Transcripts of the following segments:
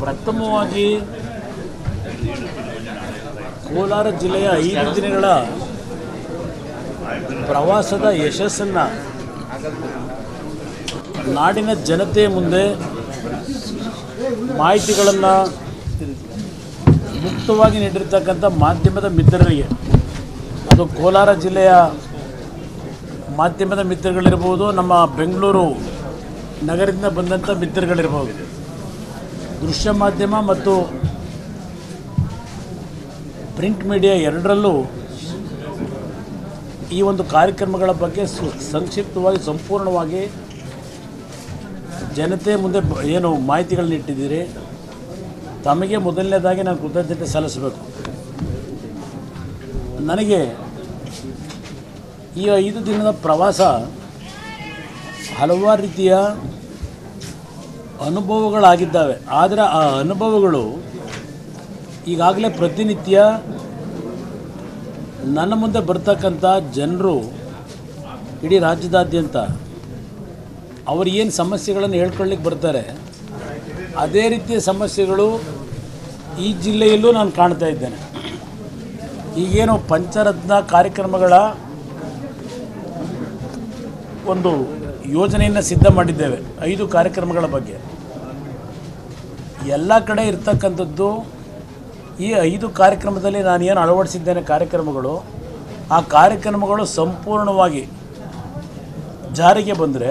ಪ್ರಥಮವಾಗಿ ಕೋಲಾರ ಜಿಲ್ಲೆಯ ಐದು ದಿನಗಳ ಪ್ರವಾಸದ ಯಶಸ್ಸನ್ನು ನಾಡಿನ ಜನತೆಯ ಮುಂದೆ ಮಾಹಿತಿಗಳನ್ನು ಮುಕ್ತವಾಗಿ ನೀಡಿರ್ತಕ್ಕಂಥ ಮಾಧ್ಯಮದ ಮಿತ್ರರಿಗೆ ಅದು ಕೋಲಾರ ಜಿಲ್ಲೆಯ ಮಾಧ್ಯಮದ ಮಿತ್ರಗಳಿರ್ಬೋದು ನಮ್ಮ ಬೆಂಗಳೂರು ನಗರದಿಂದ ಬಂದಂಥ ಮಿತ್ರಗಳಿರ್ಬೋದು ದೃಶ್ಯ ಮಾಧ್ಯಮ ಮತ್ತು ಪ್ರಿಂಟ್ ಮೀಡಿಯಾ ಎರಡರಲ್ಲೂ ಈ ಒಂದು ಕಾರ್ಯಕ್ರಮಗಳ ಬಗ್ಗೆ ಸು ಸಂಕ್ಷಿಪ್ತವಾಗಿ ಸಂಪೂರ್ಣವಾಗಿ ಜನತೆ ಮುಂದೆ ಬ- ಏನು ಮಾಹಿತಿಗಳನ್ನ ಇಟ್ಟಿದ್ದೀರಿ ತಮಗೆ ಮೊದಲನೇದಾಗಿ ನಾನು ಕೃತಜ್ಞತೆ ಸಲ್ಲಿಸಬೇಕು ನನಗೆ ಈ ಐದು ದಿನದ ಪ್ರವಾಸ ಹಲವಾರು ರೀತಿಯ ಅನುಭವಗಳಾಗಿದ್ದಾವೆ ಆದರೆ ಆ ಅನುಭವಗಳು ಈಗಾಗಲೇ ಪ್ರತಿನಿತ್ಯ ನನ್ನ ಮುಂದೆ ಬರ್ತಕ್ಕಂಥ ಜನರು ಇಡೀ ರಾಜ್ಯದಾದ್ಯಂತ ಅವರು ಏನು ಸಮಸ್ಯೆಗಳನ್ನು ಹೇಳ್ಕೊಳ್ಳಿಕ್ಕೆ ಬರ್ತಾರೆ ಅದೇ ರೀತಿಯ ಸಮಸ್ಯೆಗಳು ಈ ಜಿಲ್ಲೆಯಲ್ಲೂ ನಾನು ಕಾಣ್ತಾ ಇದ್ದೇನೆ ಈಗೇನು ಪಂಚರತ್ನ ಕಾರ್ಯಕ್ರಮಗಳ ಒಂದು ಯೋಜನೆಯನ್ನು ಸಿದ್ಧ ಮಾಡಿದ್ದೇವೆ ಐದು ಕಾರ್ಯಕ್ರಮಗಳ ಬಗ್ಗೆ ಎಲ್ಲ ಕಡೆ ಇರ್ತಕ್ಕಂಥದ್ದು ಈ ಐದು ಕಾರ್ಯಕ್ರಮದಲ್ಲಿ ನಾನು ಏನು ಅಳವಡಿಸಿದ್ದೇನೆ ಕಾರ್ಯಕ್ರಮಗಳು ಆ ಕಾರ್ಯಕ್ರಮಗಳು ಸಂಪೂರ್ಣವಾಗಿ ಜಾರಿಗೆ ಬಂದರೆ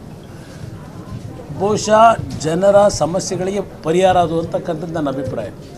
ಬಹುಶಃ ಜನರ ಸಮಸ್ಯೆಗಳಿಗೆ ಪರಿಹಾರ ಅದು ಅಂತಕ್ಕಂಥದ್ದು ನನ್ನ ಅಭಿಪ್ರಾಯ